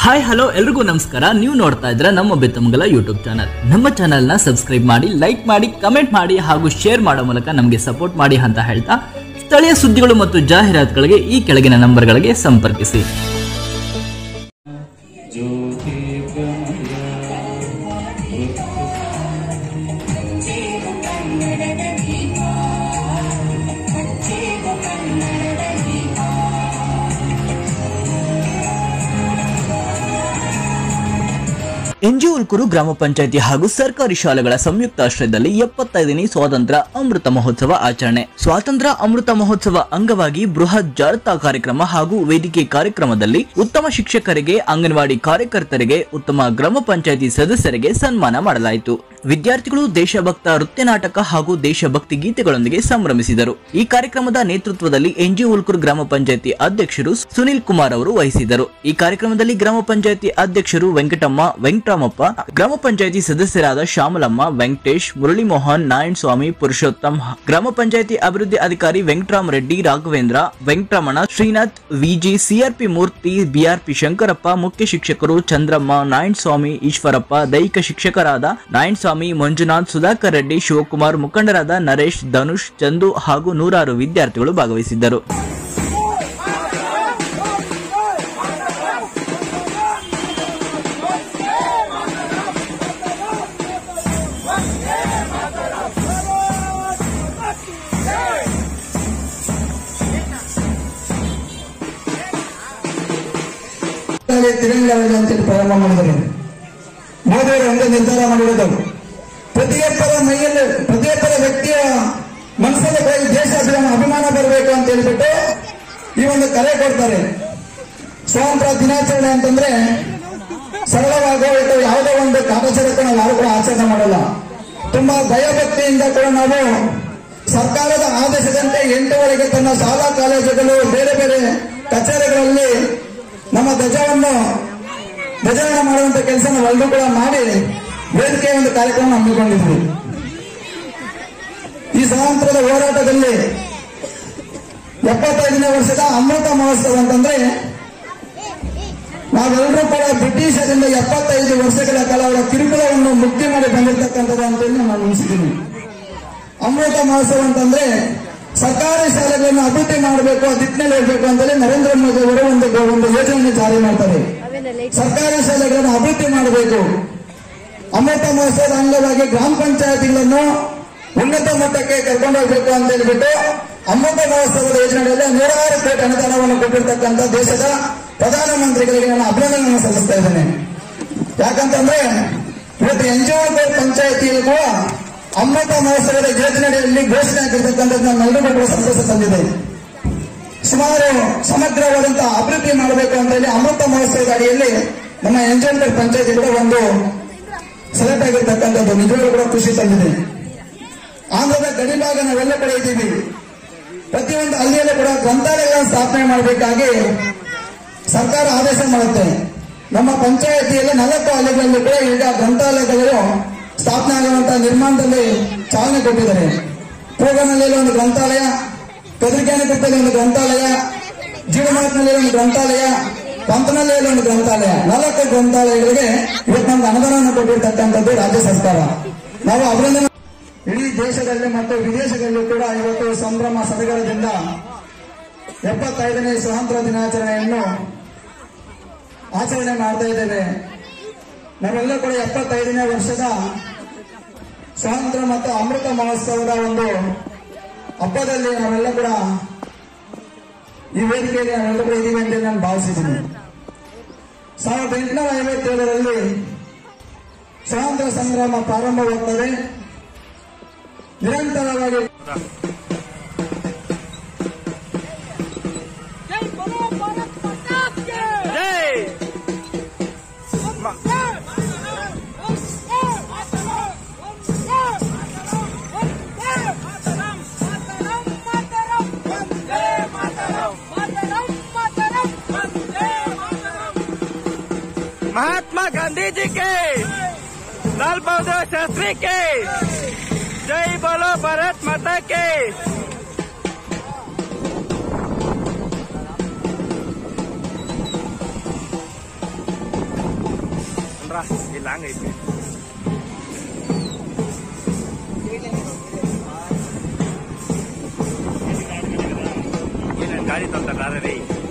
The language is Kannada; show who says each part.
Speaker 1: ಹಾಯ್ ಹಲೋ ಎಲ್ರಿಗೂ ನಮಸ್ಕಾರ ನೀವು ನೋಡ್ತಾ ಇದ್ರೆ ನಮ್ಮ ಬೆತ್ತಮಂಗಲ ಯೂಟ್ಯೂಬ್ ಚಾನಲ್ ನಮ್ಮ ಚಾನಲ್ ನ ಸಬ್ಸ್ಕ್ರೈಬ್ ಮಾಡಿ ಲೈಕ್ ಮಾಡಿ ಕಮೆಂಟ್ ಮಾಡಿ ಹಾಗೂ ಶೇರ್ ಮಾಡೋ ಮೂಲಕ ನಮಗೆ ಸಪೋರ್ಟ್ ಮಾಡಿ ಅಂತ ಹೇಳ್ತಾ ಸ್ಥಳೀಯ ಸುದ್ದಿಗಳು ಮತ್ತು ಜಾಹೀರಾತುಗಳಿಗೆ ಈ ಕೆಳಗಿನ ನಂಬರ್ಗಳಿಗೆ ಸಂಪರ್ಕಿಸಿ ಎನ್ಜಿ ಉಲ್ಕೂರು ಗ್ರಾಮ ಪಂಚಾಯತಿ ಹಾಗೂ ಸರ್ಕಾರಿ ಶಾಲೆಗಳ ಸಂಯುಕ್ತ ಆಶ್ರಯದಲ್ಲಿ ಎಪ್ಪತ್ತೈದನೇ ಸ್ವಾತಂತ್ರ್ಯ ಅಮೃತ ಮಹೋತ್ಸವ ಆಚರಣೆ ಸ್ವಾತಂತ್ರ್ಯ ಅಮೃತ ಮಹೋತ್ಸವ ಅಂಗವಾಗಿ ಬೃಹತ್ ಜಾಥಾ ಕಾರ್ಯಕ್ರಮ ಹಾಗೂ ವೇದಿಕೆ ಕಾರ್ಯಕ್ರಮದಲ್ಲಿ ಉತ್ತಮ ಶಿಕ್ಷಕರಿಗೆ ಅಂಗನವಾಡಿ ಕಾರ್ಯಕರ್ತರಿಗೆ ಉತ್ತಮ ಗ್ರಾಮ ಪಂಚಾಯತಿ ಸದಸ್ಯರಿಗೆ ಸನ್ಮಾನ ಮಾಡಲಾಯಿತು ವಿದ್ಯಾರ್ಥಿಗಳು ದೇಶಭಕ್ತ ನೃತ್ಯ ನಾಟಕ ಹಾಗೂ ದೇಶಭಕ್ತಿ ಗೀತೆಗಳೊಂದಿಗೆ ಸಂಭ್ರಮಿಸಿದರು ಈ ಕಾರ್ಯಕ್ರಮದ ನೇತೃತ್ವದಲ್ಲಿ ಎನ್ಜಿ ಉಲ್ಕೂರು ಗ್ರಾಮ ಪಂಚಾಯತಿ ಅಧ್ಯಕ್ಷರು ಸುನಿಲ್ ಕುಮಾರ್ ಅವರು ವಹಿಸಿದರು ಈ ಕಾರ್ಯಕ್ರಮದಲ್ಲಿ ಗ್ರಾಮ ಪಂಚಾಯತಿ ಅಧ್ಯಕ್ಷರು ವೆಂಕಟಮ್ಮ ವೆಂಕಟರಾಮಪ್ಪ ಗ್ರಾಮ ಪಂಚಾಯತಿ ಸದಸ್ಯರಾದ ಶ್ಯಾಮಲಮ್ಮ ವೆಂಕಟೇಶ್ ಮುರಳಿ ಮೋಹನ್ ನಾರಾಯಣ ಸ್ವಾಮಿ ಪುರುಷೋತ್ತಮ್ ಗ್ರಾಮ ಪಂಚಾಯತಿ ಅಭಿವೃದ್ಧಿ ಅಧಿಕಾರಿ ವೆಂಕಟರಾಮ ರೆಡ್ಡಿ ರಾಘವೇಂದ್ರ ವೆಂಕಟರಮಣ ಶ್ರೀನಾಥ್ ವಿಜಿ ಸಿಆರ್ಪಿ ಮೂರ್ತಿ ಬಿಆರ್ಪಿ ಶಂಕರಪ್ಪ ಮುಖ್ಯ ಶಿಕ್ಷಕರು ಚಂದ್ರಮ್ಮ ನಾರಾಯಣ ಸ್ವಾಮಿ ಈಶ್ವರಪ್ಪ ದೈಹಿಕ ಶಿಕ್ಷಕರಾದ ನಾರಾಯಣ ಸ್ವಾಮಿ ಮಂಜುನಾಥ್ ಸುಧಾಕರ್ ರೆಡ್ಡಿ ಶಿವಕುಮಾರ್ ಮುಖಂಡರಾದ ನರೇಶ್ ಧನುಷ್ ಚಂದು ಹಾಗೂ ನೂರಾರು ವಿದ್ಯಾರ್ಥಿಗಳು ಭಾಗವಹಿಸಿದ್ದರು
Speaker 2: ಅಲ್ಲಿ ತಿರಂಗರಾಜ ಅಂತೇಳಿ ಪ್ರಾರಂಭ ಮಾಡಿದರು ಮೋದಿಯವರು ಒಂದೇ ನಿರ್ಧಾರ ಮಾಡಿರೋದು ಪ್ರತಿಯೊಬ್ಬರ ಮೈಯಲ್ಲಿ ಪ್ರತಿಯೊಬ್ಬರ ವ್ಯಕ್ತಿಯ ಮನಸ್ಸಲ್ಲಿ ಬರೀ ದೇಶ ಅಭಿಮಾನ ಅಭಿಮಾನ ಬರಬೇಕು ಅಂತ ಹೇಳ್ಬಿಟ್ಟು ಈ ಒಂದು ಕರೆ ಕೊಡ್ತಾರೆ ಸ್ವಾತಂತ್ರ್ಯ ದಿನಾಚರಣೆ ಅಂತಂದ್ರೆ ಸರಳವಾಗೋ ಇದು ಯಾವುದೋ ಒಂದು ಕಾಟಾಚಾರಕ್ಕೆ ನಾವು ಯಾರು ಕೂಡ ಆಚರಣೆ ಮಾಡಲ್ಲ ತುಂಬಾ ಭಯಭಕ್ತಿಯಿಂದ ಕೂಡ ನಾವು ಸರ್ಕಾರದ ಆದೇಶದಂತೆ ಎಂಟುವರೆಗೆ ತನ್ನ ಶಾಲಾ ಕಾಲೇಜುಗಳು ಬೇರೆ ಬೇರೆ ಕಚೇರಿಗಳಲ್ಲಿ ನಮ್ಮ ಧ್ವಜವನ್ನು ಧ್ವಜಾರೋಹಣ ಮಾಡುವಂತ ಕೆಲಸ ನಾವೆಲ್ಲರೂ ಕೂಡ ಮಾಡಿ ವೇದಿಕೆ ಒಂದು ಕಾರ್ಯಕ್ರಮ ಹಮ್ಮಿಕೊಂಡಿದ್ವಿ ಈ ಸ್ವಾತಂತ್ರ್ಯದ ಹೋರಾಟದಲ್ಲಿ ಎಪ್ಪತ್ತೈದನೇ ವರ್ಷದ ಅಮೃತ ಮಹೋತ್ಸವ ಅಂತಂದ್ರೆ ನಾವೆಲ್ಲರೂ ಕೂಡ ಬ್ರಿಟಿಷರಿಂದ ಎಪ್ಪತ್ತೈದು ವರ್ಷಗಳ ಕಾಲ ಅವರ ಕಿರುಕುಳವನ್ನು ಮುಕ್ತಿ ಮಾಡಿ ಬಂದಿರತಕ್ಕಂಥದ್ದು ಅಂತೇಳಿ ನಾನು ಅನಿಸಿದ್ದೀನಿ ಅಮೃತ ಮಹೋತ್ಸವ ಅಂತಂದ್ರೆ ಸರ್ಕಾರಿ ಶಾಲೆಗಳನ್ನು ಅಭಿವೃದ್ಧಿ ಮಾಡಬೇಕು ಆ ದಿಟ್ಟಿನಲ್ಲಿ ಹೋಗ್ಬೇಕು ಅಂತೇಳಿ ನರೇಂದ್ರ ಮೋದಿ ಅವರು ಒಂದು ಒಂದು ಯೋಜನೆಯನ್ನು ಜಾರಿ ಮಾಡ್ತಾರೆ ಸರ್ಕಾರಿ ಶಾಲೆಗಳನ್ನು ಅಭಿವೃದ್ಧಿ ಮಾಡಬೇಕು ಅಮೃತ ಮಹೋತ್ಸವದ ಅಂಗವಾಗಿ ಗ್ರಾಮ ಪಂಚಾಯತಿಗಳನ್ನು ಉನ್ನತ ಮಟ್ಟಕ್ಕೆ ಕರ್ಕೊಂಡು ಹೋಗ್ಬೇಕು ಅಂತ ಹೇಳ್ಬಿಟ್ಟು ಅಮೃತ ಮಹೋತ್ಸವದ ಯೋಜನೆಗಳಲ್ಲಿ ನೂರಾರು ಕೋಟಿ ಅನುದಾನವನ್ನು ಕೊಟ್ಟಿರ್ತಕ್ಕಂಥ ದೇಶದ ಪ್ರಧಾನಮಂತ್ರಿಗಳಿಗೆ ನಾನು ಅಭಿನಂದನೆಯನ್ನು ಸಲ್ಲಿಸ್ತಾ ಇದ್ದೇನೆ ಯಾಕಂತಂದ್ರೆ ಇವತ್ತು ಎನ್ಜಿಒ ಪಂಚಾಯತಿಯಲ್ಲಿ ಕೂಡ ಅಮೃತ ಮಹೋತ್ಸವದ ಯೋಜನೆಯಲ್ಲಿ ಘೋಷಣೆ ಆಗಿರ್ತಕ್ಕಂಥದ್ದು ನಮ್ಮೆಲ್ಲರಿಗೂ ಕೂಡ ಸಂತೋಷ ತಂದಿದೆ ಸುಮಾರು ಸಮಗ್ರವಾದಂತಹ ಅಭಿವೃದ್ಧಿ ಮಾಡಬೇಕು ಅಂತ ಹೇಳಿ ಅಮೃತ ಮಹೋತ್ಸವದ ಅಡಿಯಲ್ಲಿ ನಮ್ಮ ಎನ್ಜಿಒ ಪಂಚಾಯತಿ ಕೂಡ ಒಂದು ಸೆಲೆಕ್ಟ್ ಆಗಿರ್ತಕ್ಕಂಥದ್ದು ನಿಜವಾಗ್ಲೂ ಕೂಡ ಖುಷಿ ತಂದಿದೆ ಆಂಧ್ರದ ಗಡಿಭಾಗ ನಾವೆಲ್ಲ ಕೂಡ ಇದ್ದೀವಿ ಪ್ರತಿಯೊಂದು ಹಳ್ಳಿಯಲ್ಲೂ ಕೂಡ ಗ್ರಂಥಾಲಯಗಳನ್ನು ಸ್ಥಾಪನೆ ಮಾಡಬೇಕಾಗಿ ಸರ್ಕಾರ ಆದೇಶ ಮಾಡುತ್ತೆ ನಮ್ಮ ಪಂಚಾಯತಿಯಲ್ಲಿ ನಾಲ್ಕು ಹಳ್ಳಿಗಳಲ್ಲಿ ಕೂಡ ಈಗ ಗ್ರಂಥಾಲಯಗಳು ಸ್ಥಾಪನೆ ಆಗುವಂತಹ ನಿರ್ಮಾಣದಲ್ಲಿ ಚಾಲನೆ ಕೊಟ್ಟಿದ್ದಾರೆ ಪೂಗನಲ್ಲಿ ಒಂದು ಗ್ರಂಥಾಲಯ ಕದ್ರಿಕಾನಕಟ್ಟಲ್ಲಿ ಒಂದು ಗ್ರಂಥಾಲಯ ಜೀವಮಾರ್ಗ್ನಲ್ಲಿ ಒಂದು ಗ್ರಂಥಾಲಯ ಪಂತನಲ್ಲಿ ಒಂದು ಗ್ರಂಥಾಲಯ ನಾಲ್ಕು ಗ್ರಂಥಾಲಯಗಳಿಗೆ ಇವತ್ತು ನಮ್ಗೆ ಅನುದಾನವನ್ನು ಕೊಟ್ಟಿರ್ತಕ್ಕಂಥದ್ದು ರಾಜ್ಯ ಸರ್ಕಾರ ನಾವು ಅಭಿನಂದನೆ ಇಡೀ ದೇಶದಲ್ಲಿ ಮತ್ತು ವಿದೇಶಗಳಲ್ಲಿ ಕೂಡ ಇವತ್ತು ಸಂಭ್ರಮ ಸಡಗರದಿಂದ ಎಪ್ಪತ್ತೈದನೇ ಸ್ವಾತಂತ್ರ್ಯ ದಿನಾಚರಣೆಯನ್ನು ಆಚರಣೆ ಮಾಡ್ತಾ ಇದ್ದೇವೆ ನಾವೆಲ್ಲ ಕೂಡ ಎಪ್ಪತ್ತೈದನೇ ವರ್ಷದ ಸ್ವಾತಂತ್ರ್ಯ ಮತ್ತು ಅಮೃತ ಮಹೋತ್ಸವದ ಒಂದು ಹಬ್ಬದಲ್ಲಿ ನಾವೆಲ್ಲ ಕೂಡ ಈ ವೇದಿಕೆಯಲ್ಲಿ ನಾವೆಲ್ಲ ಕೂಡ ಇದೀವಿ ಅಂತ ನಾನು ಭಾವಿಸಿದ್ದೀನಿ ಸಾವಿರದ ಎಂಟುನೂರ ಐವತ್ತೇಳರಲ್ಲಿ ಸ್ವಾತಂತ್ರ್ಯ ಸಂಗ್ರಾಮ ಪ್ರಾರಂಭವಾಗ್ತದೆ ನಿರಂತರವಾಗಿ
Speaker 3: जय बोलो भारत माता की
Speaker 4: जय महात्मा गांधी जी के लाल बहादुर शास्त्री के जय बोलो भारत माता के ತೊಳ್ರ ಇಲ್ಲಿ ಲಾಂಗ್ ಐತಿ ಏನೇನ್ ಗಾಡಿ ತೊಳ್ತಾರ ರೀ